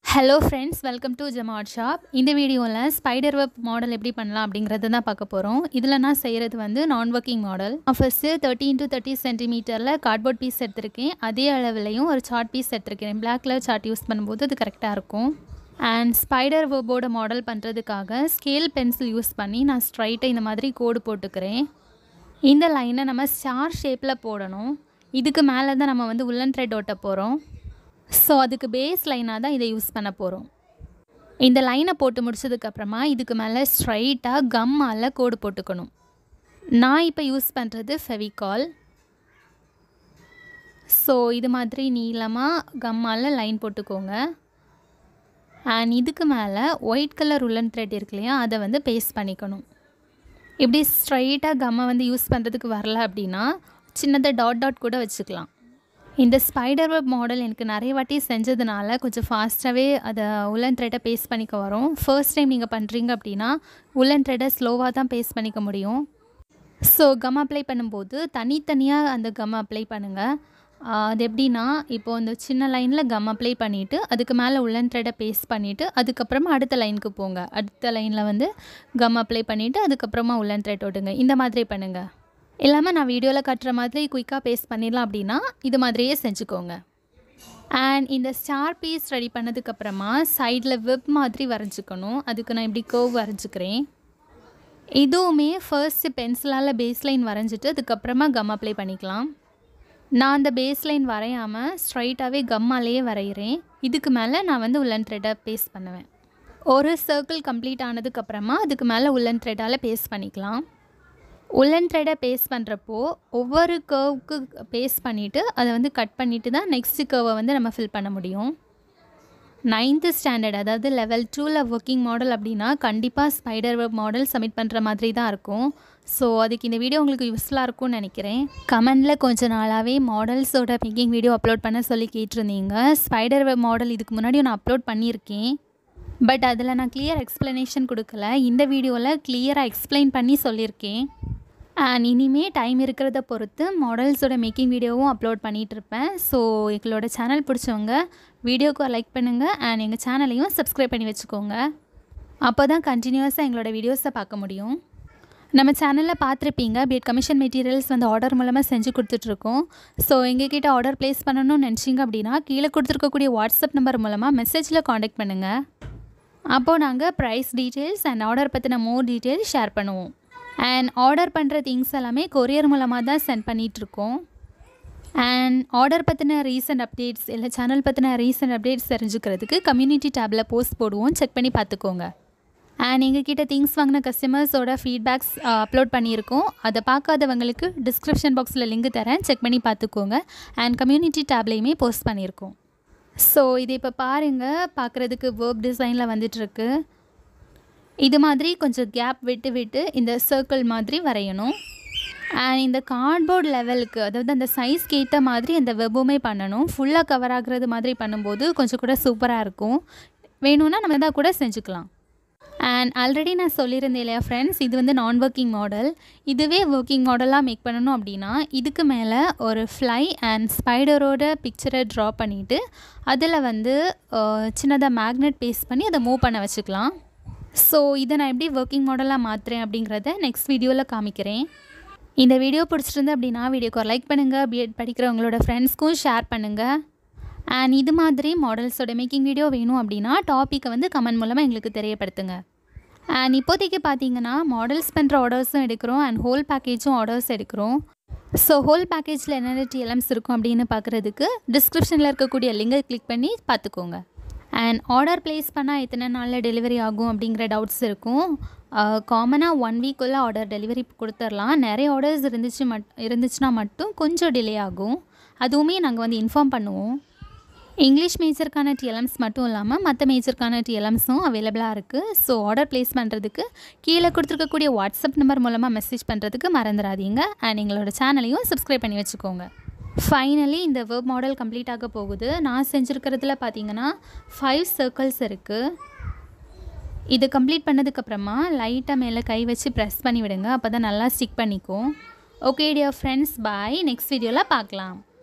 hello friends welcome to ஜமாட் shop இந்த வீடியோவில் ஸ்பைடர் வெப் மாடல் எப்படி பண்ணலாம் அப்படிங்கிறத தான் பார்க்க போகிறோம் இதில் நான் செய்கிறது வந்து நான் working model first thirty into thirty சென்டிமீட்டரில் கார்ட்போர்ட் பீஸ் எடுத்திருக்கேன் அதே அளவுலையும் ஒரு சார்ட் பீஸ் எடுத்திருக்கேன் பிளாக் கலர் சார்ட் யூஸ் பண்ணும்போது அது கரெக்டாக இருக்கும் அண்ட் ஸ்பைடர் வெப்போட மாடல் பண்ணுறதுக்காக ஸ்கேல் பென்சில் யூஸ் பண்ணி நான் ஸ்ட்ரைட்டாக இந்த மாதிரி கோடு போட்டுக்கிறேன் இந்த லைனை நம்ம ஸ்டார் ஷேப்பில் போடணும் இதுக்கு மேலே தான் நம்ம வந்து உள்ளன் த்ரெட் ஒட்ட போகிறோம் ஸோ அதுக்கு பேஸ் லைனாக தான் இதை யூஸ் பண்ண போகிறோம் இந்த லைனை போட்டு முடிச்சதுக்கப்புறமா இதுக்கு மேலே ஸ்ட்ரைட்டாக கம்மால் கோடு போட்டுக்கணும் நான் இப்போ யூஸ் பண்ணுறது ஃபெவிகால் ஸோ இது மாதிரி நீளமாக கம்மால் லைன் போட்டுக்கோங்க அண்ட் இதுக்கு மேலே ஒயிட் கலர் உள்ளன் த்ரெட் இருக்கு இல்லையா அதை வந்து பேஸ்ட் பண்ணிக்கணும் இப்படி ஸ்ட்ரைட்டாக கம்மை வந்து யூஸ் பண்ணுறதுக்கு வரல அப்படின்னா சின்னதாக டாட் டாட் கூட வச்சுக்கலாம் இந்த ஸ்பைடர் வெப் மாடல் எனக்கு நிறைய வாட்டி செஞ்சதுனால கொஞ்சம் ஃபாஸ்ட்டாகவே அதை உல்லன் த்ரெட்டை பேஸ்ட் பண்ணிக்க வரும் ஃபர்ஸ்ட் டைம் நீங்கள் பண்ணுறீங்க அப்படின்னா உல்லன் த்ரெட்டை ஸ்லோவாக தான் பேஸ்ட் பண்ணிக்க முடியும் ஸோ கம் அப்ளை பண்ணும்போது தனித்தனியாக அந்த கம் அப்ளை பண்ணுங்கள் அது எப்படின்னா இப்போது இந்த சின்ன லைனில் கம் அப்ளை பண்ணிவிட்டு அதுக்கு மேலே உள்ளன் த்ரெட்டை பேஸ்ட் பண்ணிவிட்டு அதுக்கப்புறமா அடுத்த லைனுக்கு போங்க அடுத்த லைனில் வந்து கம் அப்ளை பண்ணிவிட்டு அதுக்கப்புறமா உள்ளன் த்ரெட் ஓட்டுங்க இந்த மாதிரி பண்ணுங்கள் இல்லாமல் நான் வீடியோவில் கட்டுற மாதிரி குயிக்காக பேஸ்ட் பண்ணிடலாம் அப்படின்னா இது மாதிரியே செஞ்சுக்கோங்க அண்ட் இந்த ஸ்டார் பீஸ் ரெடி பண்ணதுக்கப்புறமா சைடில் வெப் மாதிரி வரைஞ்சிக்கணும் அதுக்கு நான் இப்படி கர்வ் வரைஞ்சிக்கிறேன் இதுவுமே ஃபர்ஸ்ட்டு பென்சிலால் பேஸ்லைன் வரைஞ்சிட்டு அதுக்கப்புறமா கம் அப்ளை பண்ணிக்கலாம் நான் அந்த பேஸ்லைன் வரையாமல் ஸ்ட்ரைட்டாகவே கம்மாலேயே வரைகிறேன் இதுக்கு மேலே நான் வந்து உள்ளன் த்ரெட்டை பேஸ்ட் பண்ணுவேன் ஒரு சர்க்கிள் கம்ப்ளீட் ஆனதுக்கப்புறமா அதுக்கு மேலே உள்ளன் த்ரெட்டால் பேஸ்ட் பண்ணிக்கலாம் உள்ளன் த்ரெடை பேஸ்ட் பண்ணுறப்போ ஒவ்வொரு கர்வுக்கு பேஸ்ட் பண்ணிவிட்டு அதை வந்து கட் பண்ணிவிட்டு தான் நெக்ஸ்ட் கர்வை வந்து நம்ம ஃபில் பண்ண முடியும் நைன்த்து ஸ்டாண்டர்ட் அதாவது லெவல் டூவில் ஒர்க்கிங் மாடல் அப்படின்னா கண்டிப்பாக ஸ்பைடர் வெப் மாடல் சப்மிட் பண்ணுற மாதிரி தான் இருக்கும் ஸோ அதுக்கு இந்த வீடியோ உங்களுக்கு யூஸ்ஃபுல்லாக இருக்கும்னு நினைக்கிறேன் கமெண்டில் கொஞ்ச நாளாகவே மாடல்ஸோட மேக்கிங் வீடியோ அப்லோட் பண்ண சொல்லி கேட்டிருந்தீங்க ஸ்பைடர் வெப் மாடல் இதுக்கு முன்னாடியும் நான் அப்லோட் பண்ணியிருக்கேன் பட் அதில் நான் கிளியர் எக்ஸ்ப்ளனேஷன் கொடுக்கல இந்த வீடியோவில் கிளியராக எக்ஸ்பிளைன் பண்ணி சொல்லியிருக்கேன் அண்ட் இனிமே டைம் இருக்கிறத பொறுத்து மாடல்ஸோட மேக்கிங் வீடியோவும் அப்லோட் பண்ணிகிட்ருப்பேன் ஸோ எங்களோட சேனல் பிடிச்சவங்க வீடியோக்கு லைக் பண்ணுங்கள் அண்ட் எங்கள் சேனலையும் சப்ஸ்கிரைப் பண்ணி வச்சுக்கோங்க அப்போ தான் கண்டினியூஸாக எங்களோட வீடியோஸை பார்க்க முடியும் நம்ம சேனலில் பார்த்துருப்பீங்க பிஎட் கமிஷன் மெட்டீரியல்ஸ் வந்து ஆர்டர் மூலமாக செஞ்சு கொடுத்துட்ருக்கோம் ஸோ எங்ககிட்ட ஆர்டர் ப்ளேஸ் பண்ணணும்னு நினச்சிங்க அப்படின்னா கீழே கொடுத்துருக்கக்கூடிய வாட்ஸ்அப் நம்பர் மூலமாக மெசேஜில் காண்டாக்ட் பண்ணுங்கள் அப்போது நாங்கள் ப்ரைஸ் டீட்டெயில்ஸ் அண்ட் ஆர்டர் பற்றின மோர் டீட்டெயில்ஸ் ஷேர் பண்ணுவோம் அண்ட் ஆர்டர் பண்ணுற திங்ஸ் எல்லாமே கொரியர் மூலமாக தான் சென்ட் பண்ணிகிட்ருக்கோம் அண்ட் ஆர்டர் பற்றின ரீசன்ட் அப்டேட்ஸ் இல்லை சேனல் பற்றின ரீசன்ட் அப்டேட்ஸ் தெரிஞ்சுக்கிறதுக்கு கம்யூனிட்டி டேப்பில் போஸ்ட் போடுவோம் செக் பண்ணி பார்த்துக்கோங்க அண்ட் எங்ககிட்ட திங்ஸ் வாங்கின கஸ்டமர்ஸோட ஃபீட்பேக்ஸ் அப்லோட் பண்ணியிருக்கோம் அதை பார்க்காதவங்களுக்கு டிஸ்கிரிப்ஷன் பாக்ஸில் லிங்க் தரேன் செக் பண்ணி பார்த்துக்கோங்க அண்ட் கம்யூனிட்டி டேப்லேயுமே போஸ்ட் பண்ணியிருக்கோம் ஸோ இது இப்போ பாருங்கள் பார்க்குறதுக்கு வேர்ப் டிசைனில் வந்துட்டுருக்கு இது மாதிரி கொஞ்சம் கேப் விட்டு விட்டு இந்த சர்க்கிள் மாதிரி வரையணும் அண்ட் இந்த கார்ட்போர்ட் லெவலுக்கு அதாவது அந்த சைஸ்க்கு ஏற்ற மாதிரி அந்த வெப்புமே பண்ணணும் ஃபுல்லாக கவர் ஆகுறது மாதிரி பண்ணும்போது கொஞ்சம் கூட சூப்பராக இருக்கும் வேணும்னா நம்ம இதாக கூட செஞ்சுக்கலாம் அண்ட் ஆல்ரெடி நான் சொல்லியிருந்தேன் இல்லையா ஃப்ரெண்ட்ஸ் இது வந்து நான் ஒர்க்கிங் மாடல் இதுவே ஒர்க்கிங் மாடலாக மேக் பண்ணணும் அப்படின்னா இதுக்கு மேலே ஒரு ஃப்ளை அண்ட் ஸ்பைடரோட பிக்சரை ட்ரா பண்ணிவிட்டு அதில் வந்து சின்னதாக மேக்னெட் பேஸ்ட் பண்ணி அதை மூவ் பண்ண வச்சுக்கலாம் ஸோ இதை நான் எப்படி ஒர்க்கிங் மாடலாக மாற்றுறேன் அப்படிங்கிறத நெக்ஸ்ட் வீடியோவில் காமிக்கிறேன் இந்த வீடியோ பிடிச்சிருந்து அப்படின்னா வீடியோக்கு ஒரு லைக் பண்ணுங்கள் பிஎட் படிக்கிறவங்களோட ஃப்ரெண்ட்ஸ்க்கும் ஷேர் பண்ணுங்கள் அண்ட் இது மாதிரி மாடல்ஸோட மேக்கிங் வீடியோ வேணும் அப்படின்னா டாப்பிக்கை வந்து கமெண்ட் மூலமாக எங்களுக்கு தெரியப்படுத்துங்க அண்ட் இப்போதைக்கு பார்த்தீங்கன்னா மாடல்ஸ் பண்ணுற ஆர்டர்ஸும் எடுக்கிறோம் அண்ட் ஹோல் பேக்கேஜும் ஆர்டர்ஸ் எடுக்கிறோம் ஸோ ஹோல் பேக்கேஜில் என்னென்ன டிஎல்எம்ஸ் இருக்கும் அப்படின்னு பார்க்குறதுக்கு டிஸ்கிரிப்ஷனில் இருக்கக்கூடிய லிங்கை கிளிக் பண்ணி பார்த்துக்கோங்க அண்ட் ஆர்டர் ப்ளேஸ் பண்ணால் எத்தனை நாளில் டெலிவரி ஆகும் அப்படிங்கிற டவுட்ஸ் இருக்கும் காமனாக ஒன் வீக்குள்ளே ஆர்டர் டெலிவரி கொடுத்துர்லாம் நிறைய ஆர்டர்ஸ் இருந்துச்சு மட் இருந்துச்சுன்னா மட்டும் கொஞ்சம் டிலே ஆகும் அதுவுமே நாங்கள் வந்து இன்ஃபார்ம் பண்ணுவோம் இங்கிலீஷ் மேஜருக்கான டிஎல்எம்ஸ் மட்டும் இல்லாமல் மற்ற மேஜருக்கான டிஎல்எம்ஸும் அவைலபிளாக இருக்குது ஸோ ஆர்டர் ப்ளேஸ் பண்ணுறதுக்கு கீழே கொடுத்துருக்கக்கூடிய வாட்ஸ்அப் நம்பர் மூலமாக மெசேஜ் பண்ணுறதுக்கு மறந்துடாதீங்க அண்ட் எங்களோட சேனலையும் சப்ஸ்கிரைப் பண்ணி வச்சுக்கோங்க ஃபைனலி இந்த வேர்ப் மாடல் கம்ப்ளீட் ஆக போகுது நான் செஞ்சுருக்கிறதுல பார்த்தீங்கன்னா ஃபைவ் சர்க்கிள்ஸ் இருக்குது இது கம்ப்ளீட் பண்ணதுக்கப்புறமா லைட்டாக மேலே கை வச்சு ப்ரெஸ் பண்ணி விடுங்க அப்போ தான் நல்லா ஸ்டிக் பண்ணிக்கும் okay dear friends bye next வீடியோவில் பார்க்கலாம்